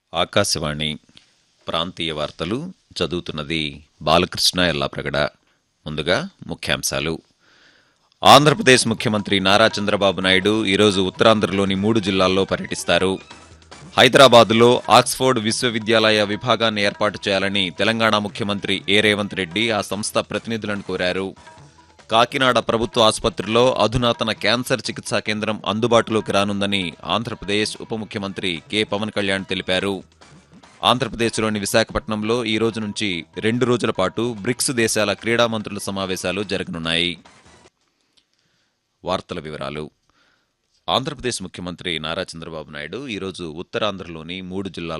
ఆకాశవాణి ప్రాంతీయ వార్తలు చదువుతున్నది బాలకృష్ణ ఎల్లాప్రగడ ముందుగా ముఖ్యాంశాలు ఆంధ్రప్రదేశ్ ముఖ్యమంత్రి నారా చంద్రబాబు నాయుడు ఈరోజు ఉత్తరాంధ్రలోని మూడు జిల్లాల్లో పర్యటిస్తారు హైదరాబాదులో ఆక్స్ఫోర్డ్ విశ్వవిద్యాలయ విభాగాన్ని ఏర్పాటు చేయాలని తెలంగాణ ముఖ్యమంత్రి ఏ రేవంత్ రెడ్డి ఆ సంస్థ ప్రతినిధులను కోరారు కాకినాడ ప్రభుత్వ ఆసుపత్రిలో అధునాతన క్యాన్సర్ చికిత్సా కేంద్రం అందుబాటులోకి రానుందని ఆంధ్రప్రదేశ్ ఉప ముఖ్యమంత్రి కె పవన్ కళ్యాణ్ తెలిపారు ఆంధ్రప్రదేశ్లోని విశాఖపట్నంలో ఈ రోజు నుంచి రెండు రోజుల పాటు బ్రిక్స్ దేశాల క్రీడా మంత్రుల సమావేశాలు జరగనున్నాయి వార్తల వివరాలు ఆంధ్రప్రదేశ్ ముఖ్యమంత్రి నారా చంద్రబాబు నాయుడు ఈరోజు ఉత్తరాంధ్రలోని మూడు జిల్లాల్లో